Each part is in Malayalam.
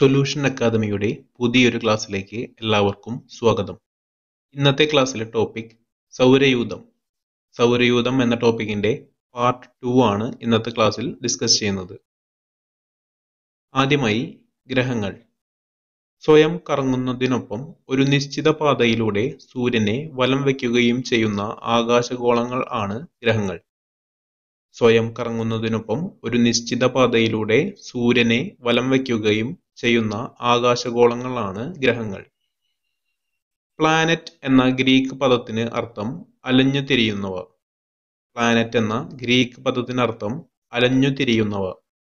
സൊല്യൂഷൻ അക്കാദമിയുടെ പുതിയൊരു ക്ലാസ്സിലേക്ക് എല്ലാവർക്കും സ്വാഗതം ഇന്നത്തെ ക്ലാസ്സിലെ ടോപ്പിക് സൗരയൂഥം സൗരയൂഥം എന്ന ടോപ്പിക്കിന്റെ പാർട്ട് ടു ആണ് ഇന്നത്തെ ക്ലാസ്സിൽ ഡിസ്കസ് ചെയ്യുന്നത് ആദ്യമായി ഗ്രഹങ്ങൾ സ്വയം കറങ്ങുന്നതിനൊപ്പം ഒരു നിശ്ചിത പാതയിലൂടെ സൂര്യനെ വലം വയ്ക്കുകയും ചെയ്യുന്ന ആകാശഗോളങ്ങൾ ആണ് ഗ്രഹങ്ങൾ സ്വയം കറങ്ങുന്നതിനൊപ്പം ഒരു നിശ്ചിത പാതയിലൂടെ സൂര്യനെ വലം വയ്ക്കുകയും ചെയ്യുന്ന ആകാശഗോളങ്ങളാണ് ഗ്രഹങ്ങൾ പ്ലാനറ്റ് എന്ന ഗ്രീക്ക് പദത്തിന് അർത്ഥം അലഞ്ഞു തിരിയുന്നവ പ്ലാനറ്റ് എന്ന ഗ്രീക്ക് പദത്തിന് അർത്ഥം അലഞ്ഞു തിരിയുന്നവ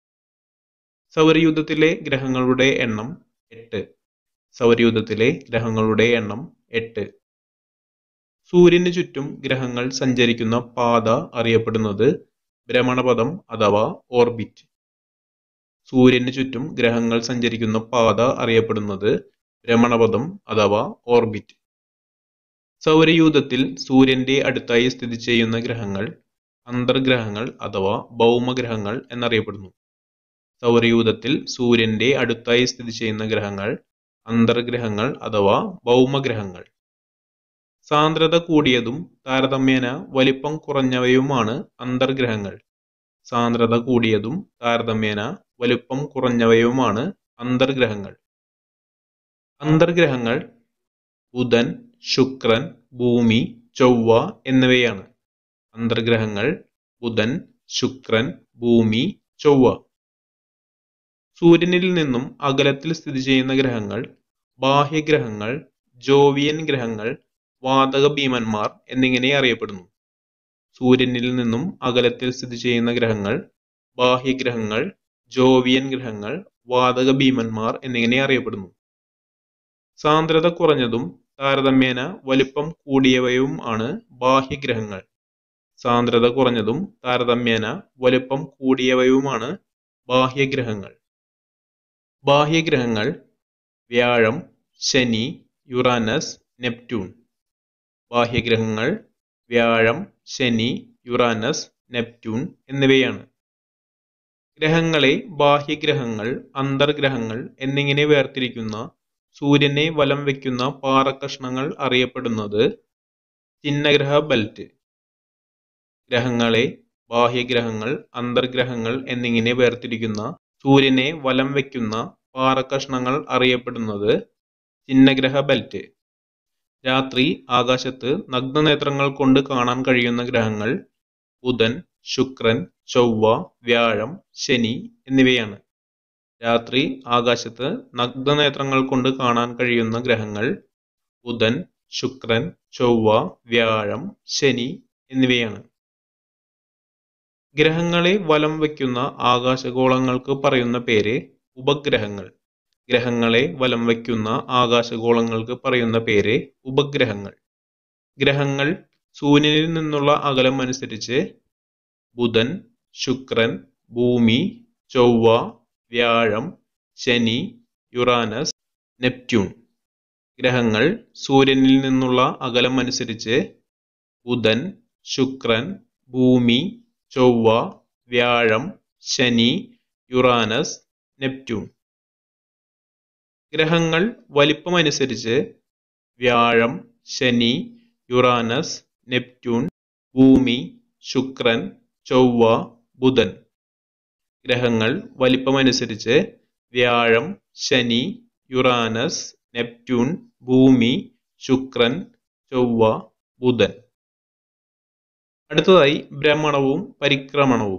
സൗരയൂഥത്തിലെ ഗ്രഹങ്ങളുടെ എണ്ണം എട്ട് സൗരയൂഥത്തിലെ ഗ്രഹങ്ങളുടെ എണ്ണം എട്ട് സൂര്യന് ചുറ്റും ഗ്രഹങ്ങൾ സഞ്ചരിക്കുന്ന പാത അറിയപ്പെടുന്നത് ഭ്രമണപഥം അഥവാ ഓർബിറ്റ് സൂര്യന് ചുറ്റും ഗ്രഹങ്ങൾ സഞ്ചരിക്കുന്ന പാത അറിയപ്പെടുന്നത് ഭ്രമണപഥം അഥവാ ഓർബിറ്റ് സൗരയൂഥത്തിൽ സൂര്യന്റെ അടുത്തായി സ്ഥിതി ചെയ്യുന്ന ഗ്രഹങ്ങൾ അന്തർഗ്രഹങ്ങൾ അഥവാ ഭൗമഗ്രഹങ്ങൾ എന്നറിയപ്പെടുന്നു സൗരയൂഥത്തിൽ സൂര്യന്റെ അടുത്തായി സ്ഥിതി ചെയ്യുന്ന ഗ്രഹങ്ങൾ അന്തർഗ്രഹങ്ങൾ അഥവാ ഭൗമഗ്രഹങ്ങൾ സാന്ദ്രത കൂടിയതും താരതമ്യേന വലിപ്പം കുറഞ്ഞവയുമാണ് അന്തർഗ്രഹങ്ങൾ സാന്ദ്രത കൂടിയതും താരതമ്യേന വലുപ്പം കുറഞ്ഞവയുമാണ് അന്തർഗ്രഹങ്ങൾ അന്തർഗ്രഹങ്ങൾ ബുധൻ ശുക്രൻ ഭൂമി ചൊവ്വ എന്നിവയാണ് അന്തർഗ്രഹങ്ങൾ ബുധൻ ശുക്രൻ ഭൂമി ചൊവ്വ സൂര്യനിൽ നിന്നും അകലത്തിൽ സ്ഥിതി ചെയ്യുന്ന ഗ്രഹങ്ങൾ ബാഹ്യഗ്രഹങ്ങൾ ജോവിയൻ ഗ്രഹങ്ങൾ വാതക ഭീമന്മാർ എന്നിങ്ങനെ അറിയപ്പെടുന്നു സൂര്യനിൽ നിന്നും അകലത്തിൽ സ്ഥിതി ചെയ്യുന്ന ഗ്രഹങ്ങൾ ബാഹ്യഗ്രഹങ്ങൾ ജോവിയൻ ഗ്രഹങ്ങൾ വാതക ഭീമന്മാർ എന്നിങ്ങനെ അറിയപ്പെടുന്നു സാന്ദ്രത കുറഞ്ഞതും താരതമ്യേന വലിപ്പം കൂടിയവയും ആണ് ബാഹ്യഗ്രഹങ്ങൾ സാന്ദ്രത കുറഞ്ഞതും താരതമ്യേന വലിപ്പം കൂടിയവയുമാണ് ബാഹ്യഗ്രഹങ്ങൾ ബാഹ്യഗ്രഹങ്ങൾ വ്യാഴം ശനി യുറാനസ് നെപ്റ്റ്യൂൺ ബാഹ്യഗ്രഹങ്ങൾ വ്യാഴം ശനി യുറാനസ് നെപ്റ്റ്യൂൺ എന്നിവയാണ് ഗ്രഹങ്ങളെ ബാഹ്യഗ്രഹങ്ങൾ അന്തർഗ്രഹങ്ങൾ എന്നിങ്ങനെ വേർതിരിക്കുന്ന സൂര്യനെ വലം വയ്ക്കുന്ന പാറക്കഷ്ണങ്ങൾ അറിയപ്പെടുന്നത് ചിഹ്നഗ്രഹ ബെൽറ്റ് ഗ്രഹങ്ങളെ ബാഹ്യഗ്രഹങ്ങൾ അന്തർഗ്രഹങ്ങൾ എന്നിങ്ങനെ വേർതിരിക്കുന്ന സൂര്യനെ വലം വയ്ക്കുന്ന പാറക്കഷ്ണങ്ങൾ അറിയപ്പെടുന്നത് ചിഹ്നഗ്രഹ ബെൽറ്റ് രാത്രി ആകാശത്ത് നഗ്നനേത്രങ്ങൾ കൊണ്ട് കാണാൻ കഴിയുന്ന ഗ്രഹങ്ങൾ ബുധൻ ശുക്രൻ ചൊവ്വ വ്യാഴം ശനി എന്നിവയാണ് രാത്രി ആകാശത്ത് നഗ്നനേത്രങ്ങൾ കൊണ്ട് കാണാൻ കഴിയുന്ന ഗ്രഹങ്ങൾ ബുധൻ ശുക്രൻ ചൊവ്വ വ്യാഴം ശനി എന്നിവയാണ് ഗ്രഹങ്ങളെ വലം വയ്ക്കുന്ന ആകാശഗോളങ്ങൾക്ക് പറയുന്ന പേര് ഉപഗ്രഹങ്ങൾ ഗ്രഹങ്ങളെ വലം വയ്ക്കുന്ന ആകാശഗോളങ്ങൾക്ക് പറയുന്ന പേര് ഉപഗ്രഹങ്ങൾ ഗ്രഹങ്ങൾ സൂര്യനിൽ നിന്നുള്ള അകലം അനുസരിച്ച് ബുധൻ ശുക്രൻ ഭൂമി ചൊവ്വ വ്യാഴം ശനി യുറാനസ് നെപ്റ്റ്യൂൺ ഗ്രഹങ്ങൾ സൂര്യനിൽ നിന്നുള്ള അകലം അനുസരിച്ച് ബുധൻ ശുക്രൻ ഭൂമി ചൊവ്വ വ്യാഴം ശനി യുറാനസ് നെപ്റ്റ്യൂൺ ഗ്രഹങ്ങൾ വലിപ്പമനുസരിച്ച് വ്യാഴം ശനി യുറാനസ് നെപ്റ്റ്യൂൺ ഭൂമി ശുക്രൻ ചൊവ്വ ബുധൻ ഗ്രഹങ്ങൾ വലിപ്പമനുസരിച്ച് വ്യാഴം ശനി യുറാനസ് നെപ്റ്റ്യൂൺ ഭൂമി ശുക്രൻ ചൊവ്വ ബുധൻ അടുത്തതായി ഭ്രമണവും പരിക്രമണവും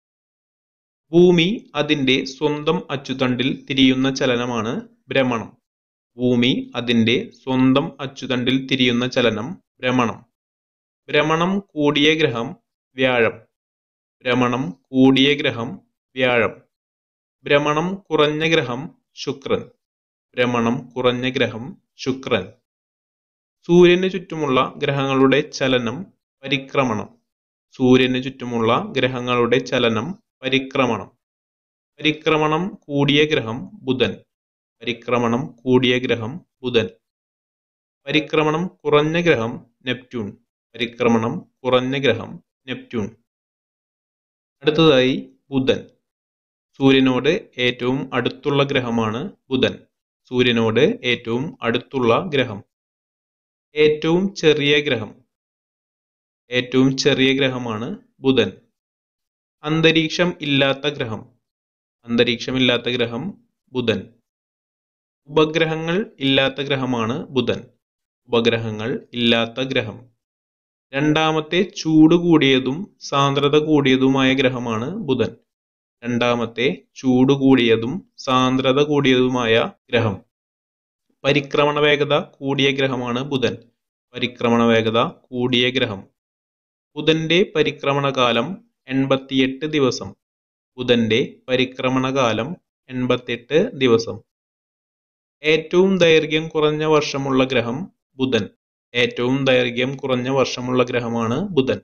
ഭൂമി അതിന്റെ സ്വന്തം അച്ചുതണ്ടിൽ തിരിയുന്ന ചലനമാണ് ഭ്രമണം ഭൂമി അതിന്റെ സ്വന്തം അച്ചുതണ്ടിൽ തിരിയുന്ന ചലനം ഭ്രമണം ഭ്രമണം കൂടിയ ഗ്രഹം വ്യാഴം ഭ്രമണം കൂടിയ ഗ്രഹം വ്യാഴം ഭ്രമണം കുറഞ്ഞ ഗ്രഹം ശുക്രൻ ഭ്രമണം കുറഞ്ഞ ഗ്രഹം ശുക്രൻ സൂര്യന് ചുറ്റുമുള്ള ഗ്രഹങ്ങളുടെ ചലനം പരിക്രമണം സൂര്യന് ചുറ്റുമുള്ള ഗ്രഹങ്ങളുടെ ചലനം പരിക്രമണം പരിക്രമണം കൂടിയ ഗ്രഹം ബുധൻ പരിക്രമണം കൂടിയ ഗ്രഹം ബുധൻ പരിക്രമണം കുറഞ്ഞ ഗ്രഹം നെപ്റ്റ്യൂൺ പരിക്രമണം കുറഞ്ഞ ഗ്രഹം നെപ്റ്റ്യൂൺ അടുത്തതായി ബുധൻ സൂര്യനോട് ഏറ്റവും അടുത്തുള്ള ഗ്രഹമാണ് ബുധൻ സൂര്യനോട് ഏറ്റവും അടുത്തുള്ള ഗ്രഹം ഏറ്റവും ചെറിയ ഗ്രഹം ഏറ്റവും ചെറിയ ഗ്രഹമാണ് ബുധൻ അന്തരീക്ഷം ഇല്ലാത്ത ഗ്രഹം അന്തരീക്ഷമില്ലാത്ത ഗ്രഹം ബുധൻ ഉപഗ്രഹങ്ങൾ ഇല്ലാത്ത ഗ്രഹമാണ് ബുധൻ ഉപഗ്രഹങ്ങൾ ഇല്ലാത്ത ഗ്രഹം രണ്ടാമത്തെ ചൂട് കൂടിയതും സാന്ദ്രത കൂടിയതുമായ ഗ്രഹമാണ് ബുധൻ രണ്ടാമത്തെ ചൂട് കൂടിയതും സാന്ദ്രത കൂടിയതുമായ ഗ്രഹം പരിക്രമണ വേഗത കൂടിയ ഗ്രഹമാണ് ബുധൻ പരിക്രമണ വേഗത കൂടിയ ഗ്രഹം ബുധന്റെ പരിക്രമണ കാലം എൺപത്തിയെട്ട് ദിവസം ബുധന്റെ പരിക്രമണ കാലം എൺപത്തിയെട്ട് ദിവസം ഏറ്റവും ദൈർഘ്യം കുറഞ്ഞ വർഷമുള്ള ഗ്രഹം ബുധൻ ഏറ്റവും ദൈർഘ്യം കുറഞ്ഞ വർഷമുള്ള ഗ്രഹമാണ് ബുധൻ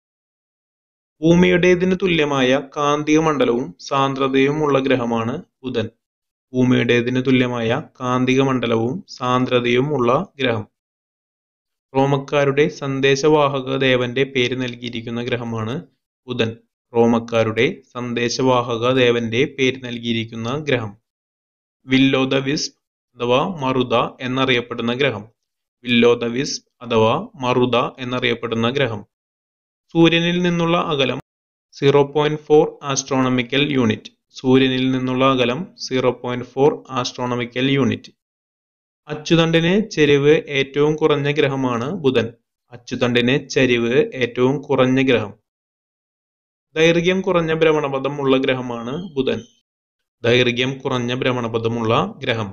ഭൂമിയുടേതിന് തുല്യമായ കാന്തിക മണ്ഡലവും സാന്ദ്രതയും ഉള്ള ഗ്രഹമാണ് ബുധൻ ഭൂമിയുടേതിന് തുല്യമായ കാന്തിക മണ്ഡലവും സാന്ദ്രതയും ഉള്ള ഗ്രഹം റോമക്കാരുടെ സന്ദേശവാഹക ദേവന്റെ പേര് നൽകിയിരിക്കുന്ന ഗ്രഹമാണ് ബുധൻ റോമക്കാരുടെ സന്ദേശവാഹക ദേവന്റെ പേര് നൽകിയിരിക്കുന്ന ഗ്രഹം വില്ലോ ദ വിസ്പ് അഥവാ മറുത എന്നറിയപ്പെടുന്ന ഗ്രഹം വില്ലോ ദ വിസ്പ് അഥവാ മറുത എന്നറിയപ്പെടുന്ന ഗ്രഹം സൂര്യനിൽ നിന്നുള്ള അകലം zero point four astronomical unit സൂര്യനിൽ നിന്നുള്ള അകലം zero point four astronomical unit അച്ചുതണ്ടിന് ചെരിവ് ഏറ്റവും കുറഞ്ഞ ഗ്രഹമാണ് ബുധൻ അച്ചുതണ്ടിന് ചരിവ് ഏറ്റവും കുറഞ്ഞ ഗ്രഹം ദൈർഘ്യം കുറഞ്ഞ ഭ്രമണപഥം ഉള്ള ഗ്രഹമാണ് ബുധൻ ദൈർഘ്യം കുറഞ്ഞ ഭ്രമണപഥമുള്ള ഗ്രഹം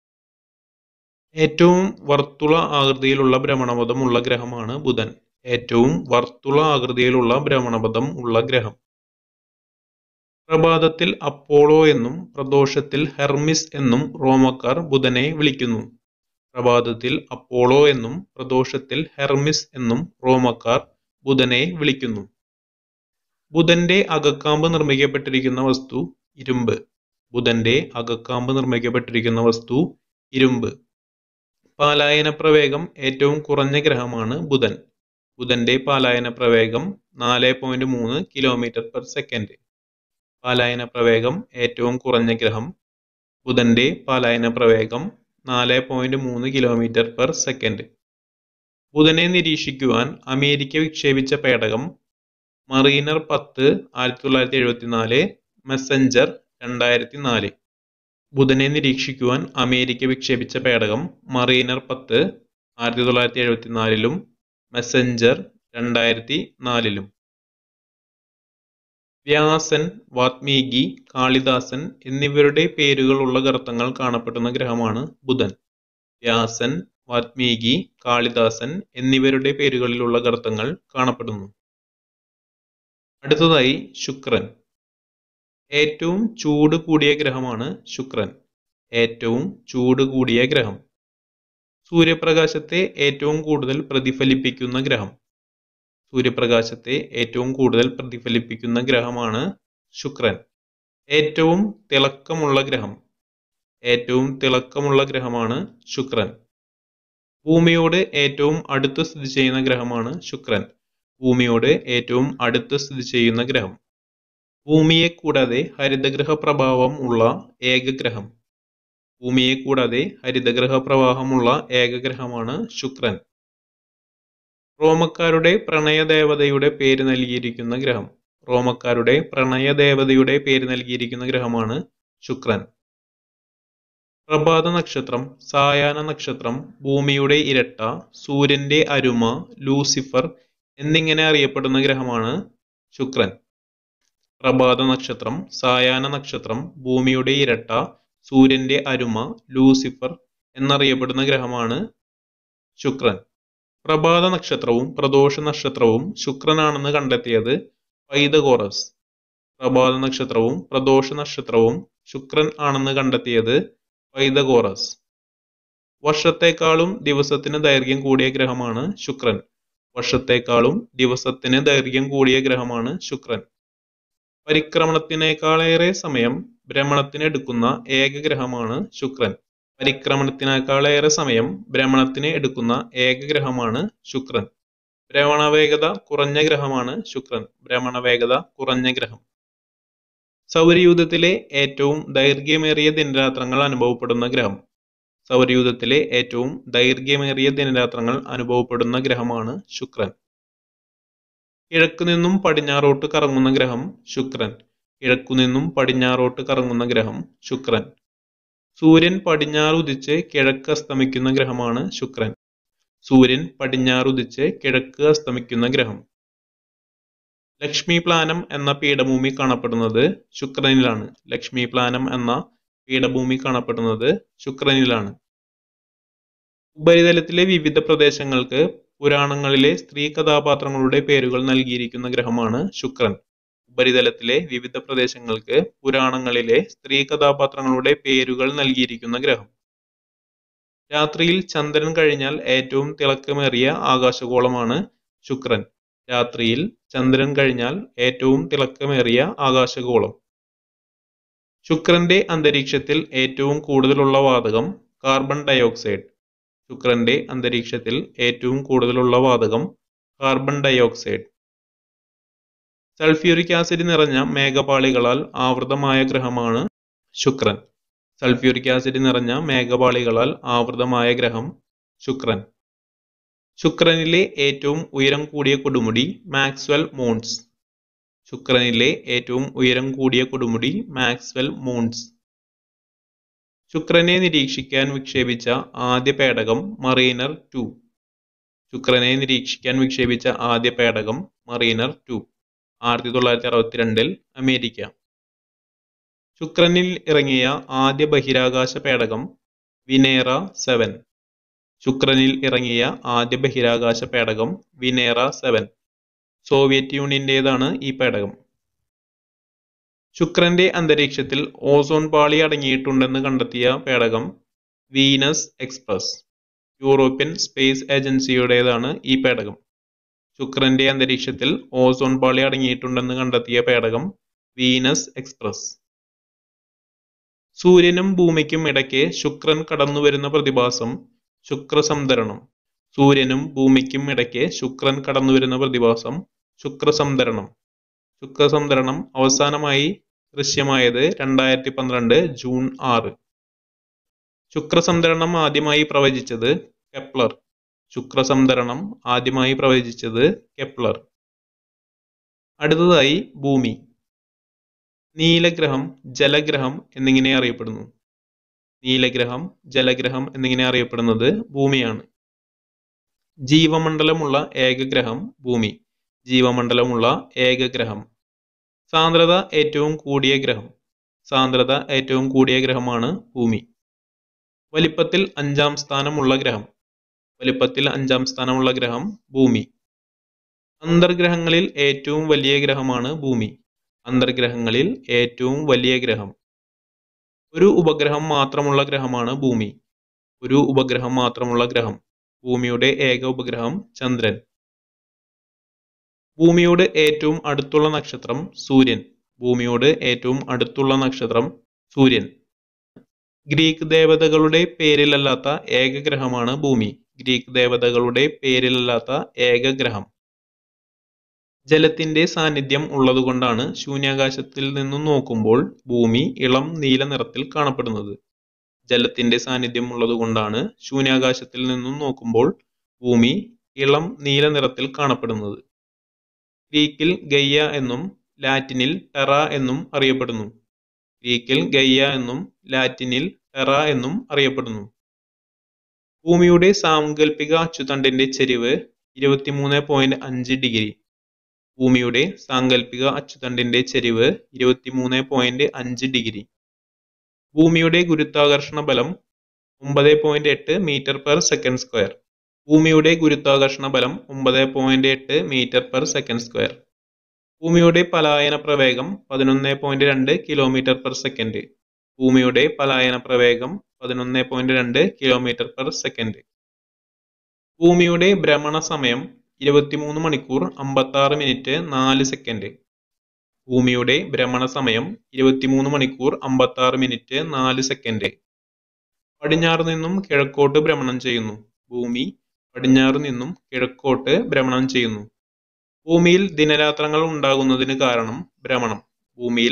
ഏറ്റവും വർത്തുള ആകൃതിയിലുള്ള ഭ്രമണപഥം ഉള്ള ഗ്രഹമാണ് ബുധൻ ഏറ്റവും വർത്തുള ആകൃതിയിലുള്ള ഭ്രമണപഥം ഉള്ള ഗ്രഹം പ്രഭാതത്തിൽ അപ്പോളോ എന്നും പ്രദോഷത്തിൽ ഹെർമിസ് എന്നും റോമക്കാർ ബുധനെ വിളിക്കുന്നു പ്രഭാതത്തിൽ അപ്പോളോ എന്നും പ്രദോഷത്തിൽ ഹെർമിസ് എന്നും റോമക്കാർ ബുധനെ വിളിക്കുന്നു ബുധന്റെ അകക്കാമ്പ് നിർമ്മിക്കപ്പെട്ടിരിക്കുന്ന വസ്തു ഇരുമ്പ് ബുധന്റെ അകക്കാമ്പ് നിർമ്മിക്കപ്പെട്ടിരിക്കുന്ന വസ്തു ഇരുമ്പ് പാലായന പ്രവേഗം ഏറ്റവും കുറഞ്ഞ ഗ്രഹമാണ് ബുധൻ ബുധന്റെ പാലായന പ്രവേഗം നാല് പോയിന്റ് മൂന്ന് കിലോമീറ്റർ പെർ സെക്കൻഡ് പാലായന പ്രവേഗം ഏറ്റവും കുറഞ്ഞ ഗ്രഹം ബുധന്റെ പാലായന പ്രവേഗം നാല് പോയിന്റ് മൂന്ന് കിലോമീറ്റർ പെർ സെക്കൻഡ് ബുധനെ നിരീക്ഷിക്കുവാൻ അമേരിക്ക വിക്ഷേപിച്ച പേടകം മറീനർ പത്ത് ആയിരത്തി തൊള്ളായിരത്തി എഴുപത്തിനാല് മെസ്സഞ്ചർ രണ്ടായിരത്തി നാല് ബുധനെ നിരീക്ഷിക്കുവാൻ അമേരിക്ക വിക്ഷേപിച്ച പേടകം മറീനർ പത്ത് ആയിരത്തി തൊള്ളായിരത്തി എഴുപത്തിനാലിലും മെസ്സഞ്ചർ രണ്ടായിരത്തി നാലിലും വ്യാസൻ വാത്മീകി കാളിദാസൻ എന്നിവരുടെ പേരുകളുള്ള ഗർത്തങ്ങൾ കാണപ്പെടുന്ന ഗ്രഹമാണ് ബുധൻ വ്യാസൻ വാത്മീകി കാളിദാസൻ എന്നിവരുടെ പേരുകളിലുള്ള ഗർത്തങ്ങൾ കാണപ്പെടുന്നു അടുത്തതായി ശുക്രൻ ഏറ്റവും ചൂട് കൂടിയ ഗ്രഹമാണ് ശുക്രൻ ഏറ്റവും ചൂട് കൂടിയ ഗ്രഹം സൂര്യപ്രകാശത്തെ ഏറ്റവും കൂടുതൽ പ്രതിഫലിപ്പിക്കുന്ന ഗ്രഹം സൂര്യപ്രകാശത്തെ ഏറ്റവും കൂടുതൽ പ്രതിഫലിപ്പിക്കുന്ന ഗ്രഹമാണ് ശുക്രൻ ഏറ്റവും തിളക്കമുള്ള ഗ്രഹം ഏറ്റവും തിളക്കമുള്ള ഗ്രഹമാണ് ശുക്രൻ ഭൂമിയോട് ഏറ്റവും അടുത്ത് സ്ഥിതി ചെയ്യുന്ന ഗ്രഹമാണ് ശുക്രൻ ഭൂമിയോട് ഏറ്റവും അടുത്ത് സ്ഥിതി ചെയ്യുന്ന ഗ്രഹം ഭൂമിയെ കൂടാതെ ഹരിതഗ്രഹ പ്രഭാവം ഉള്ള ഏക ഗ്രഹം ഭൂമിയെ കൂടാതെ ഹരിതഗ്രഹ പ്രവാഹമുള്ള ഏക ഗ്രഹമാണ് ശുക്രൻ റോമക്കാരുടെ പ്രണയദേവതയുടെ പേര് നൽകിയിരിക്കുന്ന ഗ്രഹം റോമക്കാരുടെ പ്രണയദേവതയുടെ പേര് നൽകിയിരിക്കുന്ന ഗ്രഹമാണ് ശുക്രൻ പ്രഭാത നക്ഷത്രം സായാഹ്ന നക്ഷത്രം ഭൂമിയുടെ ഇരട്ട സൂര്യന്റെ അരുമ ലൂസിഫർ എന്നിങ്ങനെ അറിയപ്പെടുന്ന ഗ്രഹമാണ് ശുക്രൻ പ്രഭാത നക്ഷത്രം സായാഹ്ന നക്ഷത്രം ഭൂമിയുടെ ഇരട്ട സൂര്യന്റെ അരുമ ലൂസിഫർ എന്നറിയപ്പെടുന്ന ഗ്രഹമാണ് ശുക്രൻ പ്രഭാത നക്ഷത്രവും പ്രദോഷ നക്ഷത്രവും ശുക്രനാണെന്ന് കണ്ടെത്തിയത് പൈതഗോറസ് പ്രഭാത നക്ഷത്രവും പ്രദോഷ നക്ഷത്രവും ശുക്രൻ ആണെന്ന് കണ്ടെത്തിയത് പൈതഗോറസ് വർഷത്തെക്കാളും ദിവസത്തിന് ദൈർഘ്യം കൂടിയ ഗ്രഹമാണ് ശുക്രൻ വർഷത്തെക്കാളും ദിവസത്തിന് ദൈർഘ്യം കൂടിയ ഗ്രഹമാണ് ശുക്രൻ പരിക്രമണത്തിനേക്കാളേറെ സമയം ഭ്രമണത്തിന് എടുക്കുന്ന ഏക ഗ്രഹമാണ് ശുക്രൻ പരിക്രമണത്തിനേക്കാളേറെ സമയം ഭ്രമണത്തിന് എടുക്കുന്ന ഏക ഗ്രഹമാണ് ശുക്രൻ ഭ്രമണവേഗത കുറഞ്ഞ ഗ്രഹമാണ് ശുക്രൻ ഭ്രമണവേഗത കുറഞ്ഞ ഗ്രഹം സൗരയൂഥത്തിലെ ഏറ്റവും ദൈർഘ്യമേറിയ ദിനരാത്രങ്ങൾ അനുഭവപ്പെടുന്ന ഗ്രഹം സൗരയൂഥത്തിലെ ഏറ്റവും ദൈർഘ്യമേറിയ ദിനരാത്രങ്ങൾ അനുഭവപ്പെടുന്ന ഗ്രഹമാണ് ശുക്രൻ കിഴക്കു നിന്നും പടിഞ്ഞാറോട്ട് കറങ്ങുന്ന ഗ്രഹം ശുക്രൻ കിഴക്കു നിന്നും പടിഞ്ഞാറോട്ട് കറങ്ങുന്ന ഗ്രഹം ശുക്രൻ സൂര്യൻ പടിഞ്ഞാറ് ഉദിച്ച് കിഴക്ക് അസ്തമിക്കുന്ന ഗ്രഹമാണ് ശുക്രൻ സൂര്യൻ പടിഞ്ഞാറ് ഉദിച്ച് കിഴക്ക് അസ്തമിക്കുന്ന ഗ്രഹം ലക്ഷ്മി പ്ലാനം എന്ന പീഠഭൂമി കാണപ്പെടുന്നത് ശുക്രനിലാണ് ലക്ഷ്മി പ്ലാനം എന്ന പീഠഭൂമി കാണപ്പെടുന്നത് ശുക്രനിലാണ് ഉപരിതലത്തിലെ വിവിധ പ്രദേശങ്ങൾക്ക് പുരാണങ്ങളിലെ സ്ത്രീ കഥാപാത്രങ്ങളുടെ പേരുകൾ നൽകിയിരിക്കുന്ന ഗ്രഹമാണ് ശുക്രൻ ഉപരിതലത്തിലെ വിവിധ പ്രദേശങ്ങൾക്ക് പുരാണങ്ങളിലെ സ്ത്രീ കഥാപാത്രങ്ങളുടെ പേരുകൾ നൽകിയിരിക്കുന്ന ഗ്രഹം രാത്രിയിൽ ചന്ദ്രൻ കഴിഞ്ഞാൽ ഏറ്റവും തിളക്കമേറിയ ആകാശഗോളമാണ് ശുക്രൻ രാത്രിയിൽ ചന്ദ്രൻ കഴിഞ്ഞാൽ ഏറ്റവും തിളക്കമേറിയ ആകാശഗോളം ശുക്രന്റെ അന്തരീക്ഷത്തിൽ ഏറ്റവും കൂടുതലുള്ള വാതകം കാർബൺ ഡയോക്സൈഡ് ശുക്രന്റെ അന്തരീക്ഷത്തിൽ ഏറ്റവും കൂടുതലുള്ള വാതകം കാർബൺ ഡയോക്സൈഡ് സൾഫ്യൂരിക് ആസിഡ് നിറഞ്ഞ മേഘപാളികളാൽ ആവൃതമായ ഗ്രഹമാണ് ശുക്രൻ സൾഫ്യൂരിക് ആസിഡ് നിറഞ്ഞ മേഘപാളികളാൽ ആവൃതമായ ഗ്രഹം ശുക്രൻ ശുക്രനിലെ ഏറ്റവും ഉയരം കൂടിയ കൊടുമുടി മാക്സ്വെൽ മൂൺസ് ശുക്രനിലെ ഏറ്റവും ഉയരം കൂടിയ കൊടുമുടി മാക്സ്വെൽ മൂൺസ് ശുക്രനെ നിരീക്ഷിക്കാൻ വിക്ഷേപിച്ച ആദ്യ പേടകം മറീനർ ടു ശുക്രനെ നിരീക്ഷിക്കാൻ വിക്ഷേപിച്ച ആദ്യ പേടകം മറീനർ ടു ആയിരത്തി തൊള്ളായിരത്തി അറുപത്തിരണ്ടിൽ അമേരിക്ക ശുക്രനിൽ ഇറങ്ങിയ ആദ്യ ബഹിരാകാശ പേടകം വിനേറ സെവൻ ശുക്രനിൽ ഇറങ്ങിയ ആദ്യ ബഹിരാകാശ പേടകം വിനേറ സെവൻ സോവിയറ്റ് യൂണിയന്റേതാണ് ഈ പേടകം ശുക്രന്റെ അന്തരീക്ഷത്തിൽ ഓസോൺ പാളി അടങ്ങിയിട്ടുണ്ടെന്ന് കണ്ടെത്തിയ പേടകം വീനസ് എക്സ്പ്രസ് യൂറോപ്യൻ സ്പേസ് ഏജൻസിയുടേതാണ് ഈ പേടകം ശുക്രന്റെ അന്തരീക്ഷത്തിൽ ഓസോൺ പാളി അടങ്ങിയിട്ടുണ്ടെന്ന് കണ്ടെത്തിയ പേടകം വീനസ് എക്സ്പ്രസ് സൂര്യനും ഭൂമിക്കും ഇടയ്ക്ക് ശുക്രൻ കടന്നുവരുന്ന പ്രതിഭാസം ശുക്രസംതരണം സൂര്യനും ഭൂമിക്കും ഇടയ്ക്ക് ശുക്രൻ കടന്നുവരുന്ന പ്രതിഭാസം ശുക്രസംതരണം ശുക്രസംതരണം അവസാനമായി ദൃശ്യമായത് രണ്ടായിരത്തി പന്ത്രണ്ട് ജൂൺ ആറ് ശുക്രസംതരണം ആദ്യമായി പ്രവചിച്ചത് കെപ്ലർ ശുക്രസംതരണം ആദ്യമായി പ്രവചിച്ചത് കെപ്ലർ അടുത്തതായി ഭൂമി നീലഗ്രഹം ജലഗ്രഹം എന്നിങ്ങനെ അറിയപ്പെടുന്നു നീലഗ്രഹം ജലഗ്രഹം എന്നിങ്ങനെ അറിയപ്പെടുന്നത് ഭൂമിയാണ് ജീവമണ്ഡലമുള്ള ഏക ഗ്രഹം ഭൂമി ജീവമണ്ഡലമുള്ള ഏക ഗ്രഹം സാന്ദ്രത ഏറ്റവും കൂടിയ ഗ്രഹം സാന്ദ്രത ഏറ്റവും കൂടിയ ഗ്രഹമാണ് ഭൂമി വലിപ്പത്തിൽ അഞ്ചാം സ്ഥാനമുള്ള ഗ്രഹം വലിപ്പത്തിൽ അഞ്ചാം സ്ഥാനമുള്ള ഗ്രഹം ഭൂമി അന്തർഗ്രഹങ്ങളിൽ ഏറ്റവും വലിയ ഗ്രഹമാണ് ഭൂമി അന്തർഗ്രഹങ്ങളിൽ ഏറ്റവും വലിയ ഗ്രഹം ഒരു ഉപഗ്രഹം മാത്രമുള്ള ഗ്രഹമാണ് ഭൂമി ഒരു ഉപഗ്രഹം മാത്രമുള്ള ഗ്രഹം ഭൂമിയുടെ ഏക ഉപഗ്രഹം ചന്ദ്രൻ ഭൂമിയോട് ഏറ്റവും അടുത്തുള്ള നക്ഷത്രം സൂര്യൻ ഭൂമിയോട് ഏറ്റവും അടുത്തുള്ള നക്ഷത്രം സൂര്യൻ ഗ്രീക്ക് ദേവതകളുടെ പേരിലല്ലാത്ത ഏക ഗ്രഹമാണ് ഭൂമി ഗ്രീക്ക് ദേവതകളുടെ പേരിലല്ലാത്ത ഏക ഗ്രഹം ജലത്തിന്റെ സാന്നിധ്യം ഉള്ളതുകൊണ്ടാണ് ശൂന്യാകാശത്തിൽ നിന്നും നോക്കുമ്പോൾ ഭൂമി ഇളം നീല നിറത്തിൽ കാണപ്പെടുന്നത് ജലത്തിന്റെ സാന്നിധ്യം ഉള്ളതുകൊണ്ടാണ് ശൂന്യാകാശത്തിൽ നിന്നും നോക്കുമ്പോൾ ഭൂമി ഇളം നീല നിറത്തിൽ കാണപ്പെടുന്നത് ഗ്രീക്കിൽ ഗയ്യ എന്നും ലാറ്റിനിൽ ടെറ എന്നും അറിയപ്പെടുന്നു ഗ്രീക്കിൽ ഗയ്യ എന്നും ലാറ്റിനിൽ ടെറ എന്നും അറിയപ്പെടുന്നു ഭൂമിയുടെ സാങ്കല്പിക അച്ചുതണ്ടിന്റെ ചെരിവ് ഇരുപത്തിമൂന്ന് പോയിന്റ് അഞ്ച് ഡിഗ്രി ഭൂമിയുടെ സാങ്കല്പിക അച്ചുതണ്ടിന്റെ ചെരിവ് ഇരുപത്തിമൂന്ന് പോയിന്റ് അഞ്ച് ഡിഗ്രി ഭൂമിയുടെ ഗുരുത്വാകർഷണ ബലം ഒമ്പത് പോയിന്റ് എട്ട് മീറ്റർ പെർ സെക്കൻഡ് സ്ക്വയർ ഭൂമിയുടെ ഗുരുത്വാകർഷണ ബലം ഒമ്പത് പോയിന്റ് എട്ട് മീറ്റർ പെർ സെക്കൻഡ് സ്ക്വയർ ഭൂമിയുടെ പലായന പ്രവേഗം പതിനൊന്ന് പോയിന്റ് രണ്ട് കിലോമീറ്റർ പെർ സെക്കൻഡ് ഭൂമിയുടെ പലായന പ്രവേഗം പതിനൊന്ന് പോയിന്റ് രണ്ട് കിലോമീറ്റർ പെർ സെക്കൻഡ് ഭൂമിയുടെ ഭ്രമണ സമയം ഇരുപത്തിമൂന്ന് മണിക്കൂർ അമ്പത്തി ആറ് മിനിറ്റ് നാല് സെക്കൻഡ് ഭൂമിയുടെ ഭ്രമണ സമയം ഇരുപത്തിമൂന്ന് മണിക്കൂർ അമ്പത്തി ആറ് മിനിറ്റ് നാല് സെക്കൻഡ് പടിഞ്ഞാറ് നിന്നും കിഴക്കോട്ട് ഭ്രമണം ചെയ്യുന്നു ഭൂമി പടിഞ്ഞാറ് നിന്നും കിഴക്കോട്ട് ഭ്രമണം ചെയ്യുന്നു ഭൂമിയിൽ ദിനരാത്രങ്ങൾ ഉണ്ടാകുന്നതിന് കാരണം ഭ്രമണം ഭൂമിയിൽ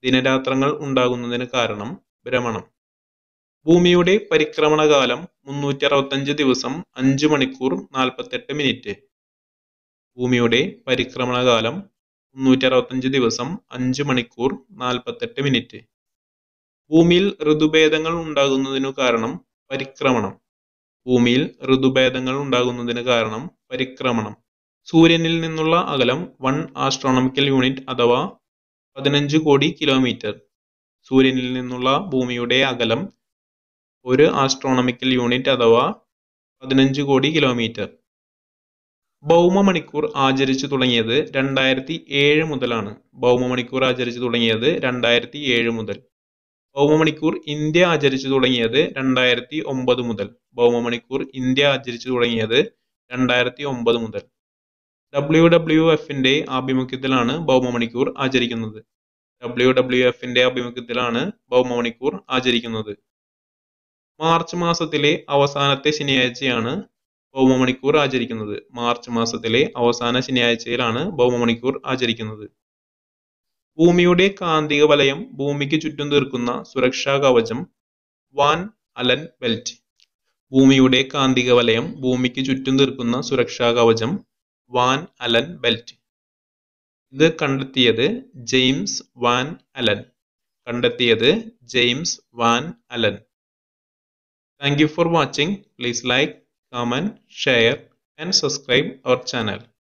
ദിനരാത്രങ്ങൾ ഉണ്ടാകുന്നതിന് കാരണം ഭ്രമണം ഭൂമിയുടെ പരിക്രമണകാലം മുന്നൂറ്റി അറുപത്തഞ്ച് ദിവസം അഞ്ച് മണിക്കൂർ നാൽപ്പത്തെട്ട് മിനിറ്റ് ഭൂമിയുടെ പരിക്രമണകാലം മുന്നൂറ്റി അറുപത്തഞ്ച് ദിവസം അഞ്ച് മണിക്കൂർ നാൽപ്പത്തെട്ട് മിനിറ്റ് ഭൂമിയിൽ ഋതുഭേദങ്ങൾ ഉണ്ടാകുന്നതിനു കാരണം പരിക്രമണം ഭൂമിയിൽ ഋതുഭേദങ്ങൾ ഉണ്ടാകുന്നതിന് കാരണം പരിക്രമണം സൂര്യനിൽ നിന്നുള്ള അകലം വൺ ആസ്ട്രോണമിക്കൽ യൂണിറ്റ് അഥവാ പതിനഞ്ച് കോടി കിലോമീറ്റർ സൂര്യനിൽ നിന്നുള്ള ഭൂമിയുടെ അകലം ഒരു ആസ്ട്രോണമിക്കൽ യൂണിറ്റ് അഥവാ പതിനഞ്ച് കോടി കിലോമീറ്റർ ഭൗമമണിക്കൂർ ആചരിച്ചു തുടങ്ങിയത് രണ്ടായിരത്തി ഏഴ് മുതലാണ് ഭൗമമണിക്കൂർ ആചരിച്ചു തുടങ്ങിയത് രണ്ടായിരത്തി ഏഴ് മുതൽ ഭൗമമണിക്കൂർ ഇന്ത്യ ആചരിച്ചു തുടങ്ങിയത് രണ്ടായിരത്തി ഒമ്പത് മുതൽ ഭൗമമണിക്കൂർ ഇന്ത്യ ആചരിച്ചു തുടങ്ങിയത് രണ്ടായിരത്തി ഒമ്പത് മുതൽ ഡബ്ല്യു ഡബ്ല്യു എഫിന്റെ ആഭിമുഖ്യത്തിലാണ് ഭൗമമണിക്കൂർ ആചരിക്കുന്നത് ഡബ്ല്യു ഡബ്ല്യു എഫിന്റെ ആഭിമുഖ്യത്തിലാണ് ഭൗമമണിക്കൂർ ആചരിക്കുന്നത് മാർച്ച് മാസത്തിലെ അവസാനത്തെ ശനിയാഴ്ചയാണ് ഭൗമമണിക്കൂർ ആചരിക്കുന്നത് മാർച്ച് മാസത്തിലെ അവസാന ശനിയാഴ്ചയിലാണ് ഭൗമമണിക്കൂർ ആചരിക്കുന്നത് ഭൂമിയുടെ കാന്തിക വലയം ഭൂമിക്ക് ചുറ്റും തീർക്കുന്ന സുരക്ഷാ കവചം വാൻ അലൻ ബെൽറ്റ് ഭൂമിയുടെ കാന്തിക വലയം ഭൂമിക്ക് ചുറ്റും തീർക്കുന്ന സുരക്ഷാ കവചം വാൻ അലൻ ബെൽറ്റ് ഇത് കണ്ടെത്തിയത് ജെയിംസ് വാൻ അലൻ കണ്ടെത്തിയത് James Van Allen thank you for watching please like comment share and subscribe our channel